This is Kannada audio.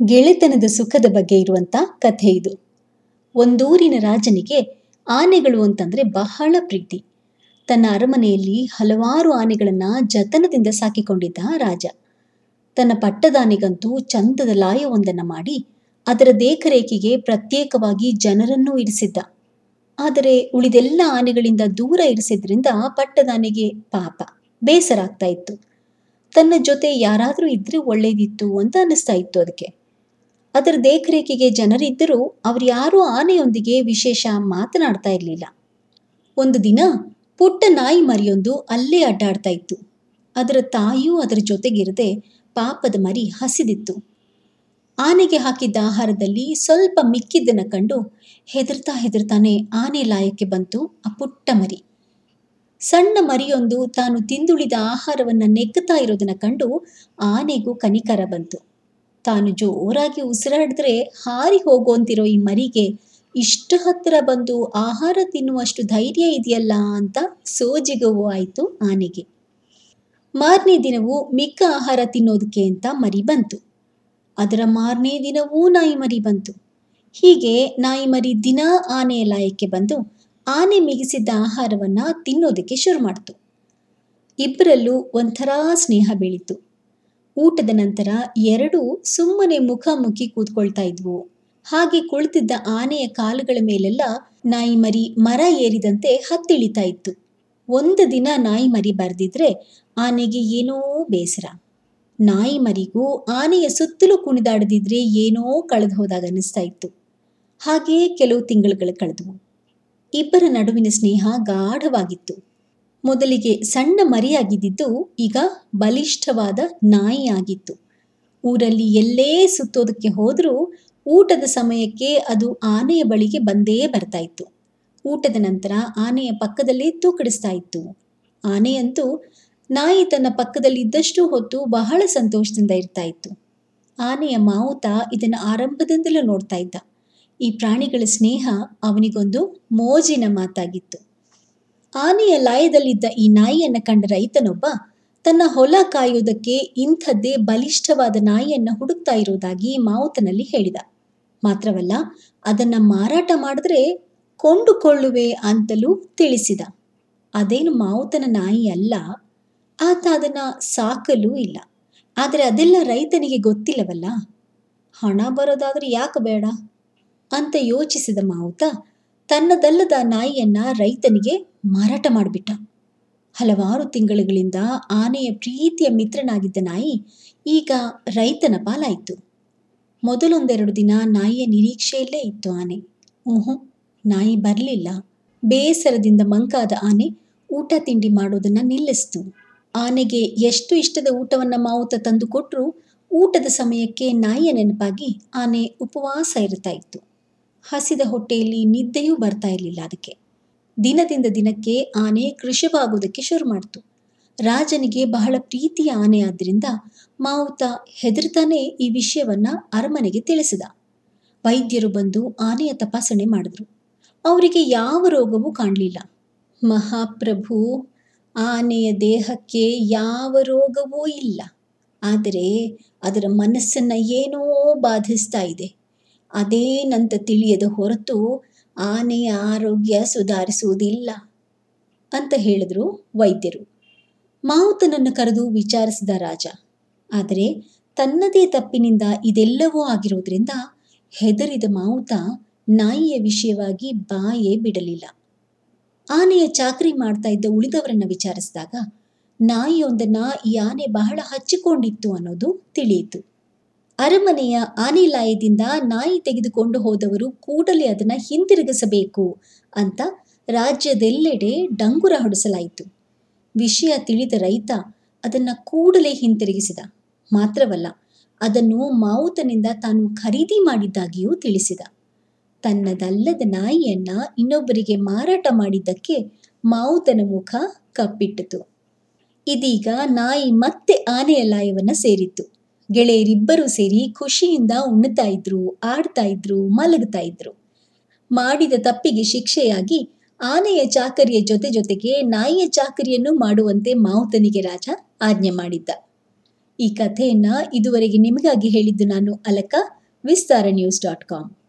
ಗೆಳೆತನದ ಸುಖದ ಬಗ್ಗೆ ಇರುವಂತ ಕಥೆ ಇದು ಒಂದೂರಿನ ರಾಜನಿಗೆ ಆನೆಗಳು ಅಂತಂದ್ರೆ ಬಹಳ ಪ್ರೀತಿ ತನ್ನ ಅರಮನೆಯಲ್ಲಿ ಹಲವಾರು ಆನೆಗಳನ್ನ ಜತನದಿಂದ ಸಾಕಿಕೊಂಡಿದ್ದ ರಾಜ ತನ್ನ ಪಟ್ಟದಾನೆಗಂತೂ ಚಂದದ ಲಾಯವೊಂದನ್ನ ಮಾಡಿ ಅದರ ದೇಖರೇಖಿಗೆ ಪ್ರತ್ಯೇಕವಾಗಿ ಜನರನ್ನೂ ಇರಿಸಿದ್ದ ಆದರೆ ಉಳಿದೆಲ್ಲ ಆನೆಗಳಿಂದ ದೂರ ಇರಿಸಿದ್ರಿಂದ ಪಟ್ಟದಾನೆಗೆ ಪಾಪ ಬೇಸರ ಆಗ್ತಾ ಇತ್ತು ತನ್ನ ಜೊತೆ ಯಾರಾದರೂ ಇದ್ರೆ ಒಳ್ಳೇದಿತ್ತು ಅಂತ ಅನ್ನಿಸ್ತಾ ಇತ್ತು ಅದಕ್ಕೆ ಅದರ ದೇಖರೇಖಿಗೆ ಜನರಿದ್ದರೂ ಅವ್ರು ಯಾರೂ ಆನೆಯೊಂದಿಗೆ ವಿಶೇಷ ಮಾತನಾಡ್ತಾ ಇರಲಿಲ್ಲ ಒಂದು ದಿನ ಪುಟ್ಟ ನಾಯಿ ಮರಿಯೊಂದು ಅಲ್ಲೇ ಅಡ್ಡಾಡ್ತಾ ಇತ್ತು ಅದರ ತಾಯಿಯೂ ಅದರ ಜೊತೆಗಿರದೆ ಪಾಪದ ಮರಿ ಹಸಿದಿತ್ತು ಆನೆಗೆ ಹಾಕಿದ್ದ ಆಹಾರದಲ್ಲಿ ಸ್ವಲ್ಪ ಮಿಕ್ಕಿದ್ದನ್ನು ಕಂಡು ಹೆದರ್ತಾ ಹೆದರ್ತಾನೆ ಆನೆ ಲಾಯಕ್ಕೆ ಬಂತು ಆ ಪುಟ್ಟ ಮರಿ ಸಣ್ಣ ಮರಿಯೊಂದು ತಾನು ತಿಂದುಳಿದ ಆಹಾರವನ್ನು ನೆಗ್ಗುತ್ತಾ ಇರೋದನ್ನ ಕಂಡು ಆನೆಗೂ ಕನಿಕರ ಬಂತು ತಾನು ಜೋರಾಗಿ ಉಸಿರಾಡಿದ್ರೆ ಹಾರಿ ಹೋಗುವಂತಿರೋ ಈ ಮರಿಗೆ ಇಷ್ಟು ಹತ್ತಿರ ಬಂದು ಆಹಾರ ತಿನ್ನುವಷ್ಟು ಧೈರ್ಯ ಇದೆಯಲ್ಲ ಅಂತ ಸೋಜಿಗವೂ ಆಯಿತು ಆನೆಗೆ ಮಾರನೇ ದಿನವೂ ಮಿಕ್ಕ ಆಹಾರ ತಿನ್ನೋದಕ್ಕೆ ಅಂತ ಮರಿ ಬಂತು ಅದರ ಮಾರನೇ ದಿನವೂ ನಾಯಿ ಮರಿ ಬಂತು ಹೀಗೆ ನಾಯಿ ಮರಿ ದಿನ ಆನೆಯ ಲಾಯಕ್ಕೆ ಬಂದು ಆನೆ ಮಿಗಿಸಿದ್ದ ಆಹಾರವನ್ನ ತಿನ್ನೋದಕ್ಕೆ ಶುರು ಮಾಡ್ತು ಇಬ್ಬರಲ್ಲೂ ಒಂಥರ ಸ್ನೇಹ ಬೆಳೀತು ಊಟದ ನಂತರ ಎರಡೂ ಸುಮ್ಮನೆ ಮುಖಾಮುಖಿ ಕೂತ್ಕೊಳ್ತಾ ಇದ್ವು ಹಾಗೆ ಕುಳಿತಿದ್ದ ಆನೆಯ ಕಾಲುಗಳ ಮೇಲೆಲ್ಲ ನಾಯಿ ಮರಿ ಮರ ಏರಿದಂತೆ ಹತ್ತಿಳಿತಾ ಇತ್ತು ಒಂದು ದಿನ ನಾಯಿ ಮರಿ ಬರ್ದಿದ್ರೆ ಆನೆಗೆ ಏನೋ ಬೇಸರ ನಾಯಿ ಮರಿಗೂ ಆನೆಯ ಸುತ್ತಲೂ ಕುಣಿದಾಡದಿದ್ರೆ ಏನೋ ಕಳೆದು ಹೋದಾಗ ಅನ್ನಿಸ್ತಾ ಇತ್ತು ಹಾಗೆಯೇ ಕೆಲವು ತಿಂಗಳುಗಳು ಕಳೆದವು ಇಬ್ಬರ ನಡುವಿನ ಸ್ನೇಹ ಗಾಢವಾಗಿತ್ತು ಮೊದಲಿಗೆ ಸಣ್ಣ ಮರಿಯಾಗಿದ್ದಿದ್ದು ಈಗ ಬಲಿಷ್ಠವಾದ ನಾಯಿ ಆಗಿತ್ತು ಊರಲ್ಲಿ ಎಲ್ಲೇ ಸುತ್ತೋದಕ್ಕೆ ಹೋದರೂ ಊಟದ ಸಮಯಕ್ಕೆ ಅದು ಆನೆಯ ಬಳಿಗೆ ಬಂದೇ ಬರ್ತಾ ಇತ್ತು ಊಟದ ನಂತರ ಆನೆಯ ಪಕ್ಕದಲ್ಲೇ ತೂಕಡಿಸ್ತಾ ಇತ್ತು ಆನೆಯಂತೂ ನಾಯಿ ತನ್ನ ಪಕ್ಕದಲ್ಲಿ ಇದ್ದಷ್ಟು ಹೊತ್ತು ಬಹಳ ಸಂತೋಷದಿಂದ ಇರ್ತಾ ಇತ್ತು ಆನೆಯ ಮಾವುತ ಇದನ್ನು ಆರಂಭದಿಂದಲೂ ನೋಡ್ತಾ ಇದ್ದ ಈ ಪ್ರಾಣಿಗಳ ಸ್ನೇಹ ಅವನಿಗೊಂದು ಮೋಜಿನ ಮಾತಾಗಿತ್ತು ಆನೆಯ ಲಾಯದಲ್ಲಿದ್ದ ಈ ನಾಯಿಯನ್ನು ಕಂಡ ರೈತನೊಬ್ಬ ತನ್ನ ಹೊಲ ಕಾಯುವುದಕ್ಕೆ ಇಂಥದ್ದೇ ಬಲಿಷ್ಠವಾದ ನಾಯಿಯನ್ನ ಹುಡುಕ್ತಾ ಇರುವುದಾಗಿ ಮಾವುತನಲ್ಲಿ ಹೇಳಿದ ಮಾತ್ರವಲ್ಲ ಅದನ್ನ ಮಾರಾಟ ಮಾಡಿದ್ರೆ ಕೊಂಡುಕೊಳ್ಳುವೆ ಅಂತಲೂ ತಿಳಿಸಿದ ಅದೇನು ಮಾವುತನ ನಾಯಿ ಅಲ್ಲ ಆತ ಅದನ್ನ ಸಾಕಲೂ ಇಲ್ಲ ಆದರೆ ಅದೆಲ್ಲ ರೈತನಿಗೆ ಗೊತ್ತಿಲ್ಲವಲ್ಲ ಹಣ ಬರೋದಾದ್ರೆ ಯಾಕೆ ಬೇಡ ಅಂತ ಯೋಚಿಸಿದ ಮಾವುತ ತನ್ನದಲ್ಲದ ನಾಯಿಯನ್ನ ರೈತನಿಗೆ ಮಾರಾಟ ಮಾಡಿಬಿಟ್ಟ ಹಲವಾರು ತಿಂಗಳುಗಳಿಂದ ಆನೆಯ ಪ್ರೀತಿಯ ಮಿತ್ರನಾಗಿದ್ದ ನಾಯಿ ಈಗ ರೈತನ ಪಾಲಾಯಿತು ಮೊದಲೊಂದೆರಡು ದಿನ ನಾಯಿಯ ನಿರೀಕ್ಷೆಯಲ್ಲೇ ಇತ್ತು ಆನೆ ಊಹು ನಾಯಿ ಬರಲಿಲ್ಲ ಬೇಸರದಿಂದ ಮಂಕಾದ ಆನೆ ಊಟ ತಿಂಡಿ ಮಾಡೋದನ್ನ ನಿಲ್ಲಿಸ್ತು ಆನೆಗೆ ಎಷ್ಟು ಇಷ್ಟದ ಊಟವನ್ನ ಮಾವುತ ತಂದು ಕೊಟ್ಟರು ಊಟದ ಸಮಯಕ್ಕೆ ನಾಯಿಯ ನೆನಪಾಗಿ ಆನೆ ಉಪವಾಸ ಇರ್ತಾ ಇತ್ತು ಹಸಿದ ಹೊಟ್ಟೆಯಲ್ಲಿ ನಿದ್ದೆಯೂ ಬರ್ತಾ ಇರಲಿಲ್ಲ ಅದಕ್ಕೆ ದಿನದಿಂದ ದಿನಕ್ಕೆ ಆನೆ ಕೃಶವಾಗುವುದಕ್ಕೆ ಶುರು ಮಾಡ್ತು ರಾಜನಿಗೆ ಬಹಳ ಪ್ರೀತಿಯ ಆನೆ ಆದ್ದರಿಂದ ಮಾವುತ ಹೆದರ್ತಾನೆ ಈ ವಿಷಯವನ್ನ ಅರಮನೆಗೆ ತಿಳಿಸಿದ ವೈದ್ಯರು ಬಂದು ಆನೆಯ ತಪಾಸಣೆ ಮಾಡಿದ್ರು ಅವರಿಗೆ ಯಾವ ರೋಗವೂ ಕಾಣಲಿಲ್ಲ ಮಹಾಪ್ರಭು ಆನೆಯ ದೇಹಕ್ಕೆ ಯಾವ ರೋಗವೂ ಇಲ್ಲ ಆದರೆ ಅದರ ಮನಸ್ಸನ್ನ ಏನೋ ಬಾಧಿಸ್ತಾ ಇದೆ ಅದೇನಂತ ತಿಳಿಯದ ಹೊರತು ಆನೆಯ ಆರೋಗ್ಯ ಸುಧಾರಿಸುವುದಿಲ್ಲ ಅಂತ ಹೇಳಿದ್ರು ವೈದ್ಯರು ಮಾವುತನನ್ನು ಕರೆದು ವಿಚಾರಿಸಿದ ರಾಜ ಆದರೆ ತನ್ನದೇ ತಪ್ಪಿನಿಂದ ಇದೆಲ್ಲವೂ ಆಗಿರೋದ್ರಿಂದ ಹೆದರಿದ ಮಾವುತ ನಾಯಿಯ ವಿಷಯವಾಗಿ ಬಾಯೇ ಬಿಡಲಿಲ್ಲ ಆನೆಯ ಚಾಕರಿ ಮಾಡ್ತಾ ಇದ್ದ ಉಳಿದವರನ್ನ ವಿಚಾರಿಸಿದಾಗ ನಾಯಿಯೊಂದನ್ನ ಈ ಆನೆ ಬಹಳ ಹಚ್ಚಿಕೊಂಡಿತ್ತು ಅನ್ನೋದು ತಿಳಿಯಿತು ಅರಮನೆಯ ಆನೆ ಲಾಯದಿಂದ ನಾಯಿ ತೆಗೆದುಕೊಂಡು ಹೋದವರು ಕೂಡಲೇ ಅದನ್ನ ಹಿಂತಿರುಗಿಸಬೇಕು ಅಂತ ರಾಜ್ಯದೆಲ್ಲೆಡೆ ಡಂಗುರ ಹೊಡಿಸಲಾಯಿತು ವಿಷಯ ತಿಳಿದ ರೈತ ಅದನ್ನ ಕೂಡಲೇ ಹಿಂತಿರುಗಿಸಿದ ಮಾತ್ರವಲ್ಲ ಅದನ್ನು ಮಾವುತನಿಂದ ತಾನು ಖರೀದಿ ಮಾಡಿದ್ದಾಗಿಯೂ ತಿಳಿಸಿದ ತನ್ನದಲ್ಲದ ನಾಯಿಯನ್ನ ಇನ್ನೊಬ್ಬರಿಗೆ ಮಾರಾಟ ಮಾಡಿದ್ದಕ್ಕೆ ಮಾವುತನ ಮುಖ ಕಪ್ಪಿಟ್ಟಿತು ಇದೀಗ ನಾಯಿ ಮತ್ತೆ ಆನೆಯ ಲಾಯವನ್ನ ಸೇರಿತ್ತು ಗೆಳೆಯರಿಬ್ಬರೂ ಸೇರಿ ಖುಷಿಯಿಂದ ಉಣ್ಣುತ್ತಾ ಇದ್ರು ಆಡ್ತಾ ಇದ್ರು ಮಲಗ್ತಾ ಇದ್ರು ಮಾಡಿದ ತಪ್ಪಿಗೆ ಶಿಕ್ಷೆಯಾಗಿ ಆನೆಯ ಚಾಕರಿಯ ಜೊತೆ ಜೊತೆಗೆ ನಾಯಿಯ ಚಾಕರಿಯನ್ನು ಮಾಡುವಂತೆ ಮಾವುತನಿಗೆ ರಾಜ ಆಜ್ಞೆ ಮಾಡಿದ್ದ ಈ ಕಥೆಯನ್ನ ಇದುವರೆಗೆ ನಿಮಗಾಗಿ ಹೇಳಿದ್ದು ನಾನು Alaka Vistara news dot com